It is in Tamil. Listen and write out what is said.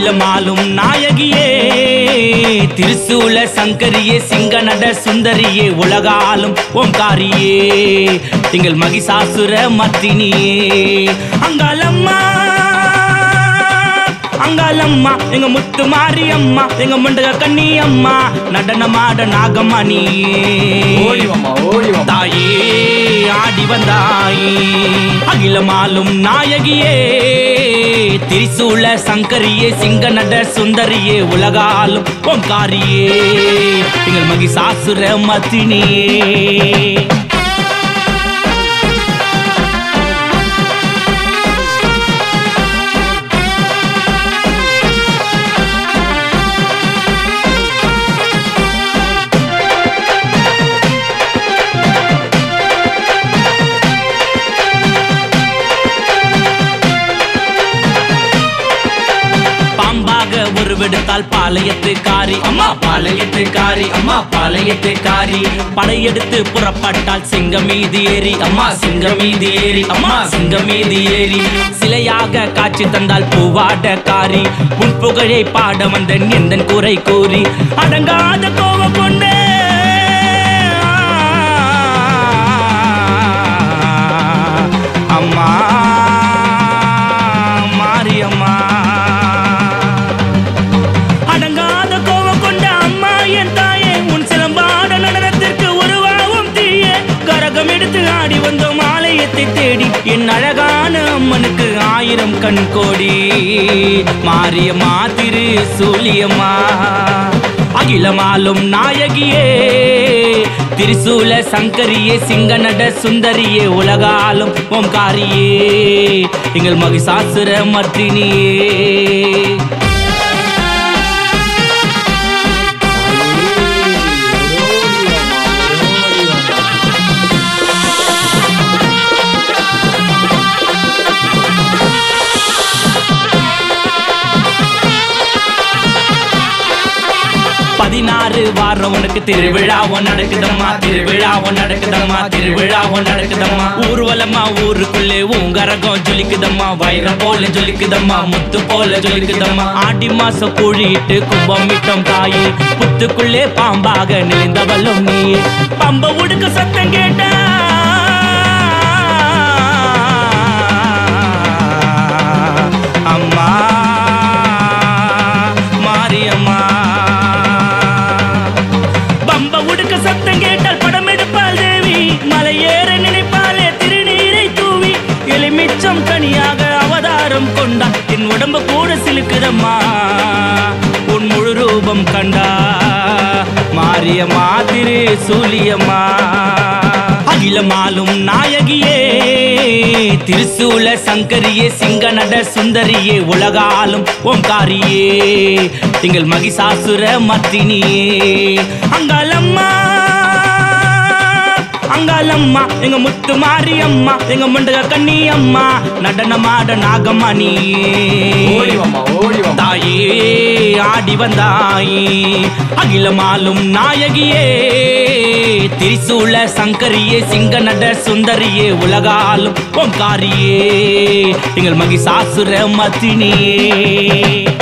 அகிலமாலும் நாயகியே திருசூல சங்கரியே சிங்க நட சுந்தரியே உலகாலும் ஓம்காரியே திங்கள் மகிஷாசுர மத்தினியே அங்காளம்மா அங்காளம்மா எங்க முத்து மாரியம்மா எங்க முண்டக கண்ணி அம்மா நடனமாட நாகமணி ஓடி வாம்மா ஓடி வாம்மா தாயே ஆடி வந்தாயே அகிலமாலும் நாயகியே திரிசூல சங்கரியே சிங்க நட சுந்தரியே உலகாலும் ஓம்காரியே எங்கள் மகிஷாசுர மத்தினியே பாம்பாக உருவெடுத்தால் பாளையத்து காரி அம்மா பாளையத்து காரி அம்மா பாளையத்து காரி படையெடுத்து புறப்பட்டால் சிங்கம் மீது ஏறி அம்மா சிங்கம் மீது ஏறி அம்மா சிங்கம் மீது ஏறி சிலையாக காட்சி தந்தால் பூவாட காரி உன் புகழை பாட வந்த எந்தன் குறை கூறி அடங்காத கோபம் கொண்டு அம்மா மாரியம்மா அடங்காத கோபம் கொண்ட அம்மா என் தாயே உன் சிலம்பாட நடனத்திற்கு உருவாகும் தீயே கரகம் எடுத்து ஆடி வந்தோம் ஆலயத்தை தேடி என் அழகான அம்மனுக்கு ஆயிரம் கண் கோடி மாரியம்மா திரு சூலியம்மா அகிலமாலும் நாயகியே திரிசூல சங்கரியே சிங்கநட சுந்தரியே உலகாலும் ஓம்காரியே எங்கள் மகிஷாசுர மர்த்தினியே பதினாறு வாரம் உனக்கு திருவிழாவும் நடக்குதம்மா திருவிழாவும் நடக்குதம்மா திருவிழாவும் நடக்குதம்மா ஊர்வலமா ஊருக்குள்ளே உங்கரகம் ஜொலிக்குதம்மா வைரம் போல ஜொலிக்குதம்மா முத்து போல ஜொலிக்குதம்மா ஆடி மாசம் குழியிட்டு கும்பம் விட்டோம் தாயே புத்துக்குள்ளே பாம்பாக நெளிந்தவளும் நீ பம்ப உடுக்க சத்தம் கேட்டா அம்மா மாரியம்மா பம்ப உடுக்க சத்தம் கேட்டால் படம் எடுப்பாள் தேவி மலை ஏற நினைப்பாளே திருநீரை தூவி எலுமிச்சம் தனியாக அவதாரம் கொண்டாள் என் உடம்பு கூட சிலுக்குதம்மா உன் முழு ரூபம் கண்டா மாரியம்மா திரு சூலியம்மா அகிலமாலும் நாயகியே திருசூல சங்கரியே சிங்க நட சுந்தரியே உலகாலும் ஓம்காரியே திங்கள் மகிஷாசுர மத்தினியே அங்காளம்மா அங்காளம்மா எங்க முத்து மாரியம்மா எங்க முண்டக கண்ணி அம்மா நடனமாட நாகமணி ஓடி வாம்மா ஓடி வாம்மா தாயே ஆடி வந்தாயே அகிலமாலும் நாயகியே திரிசூல சங்கரியே சிங்க நட சுந்தரியே உலகாலும் ஓம்காரியே எங்கள் மகிஷாசுர மத்தினியே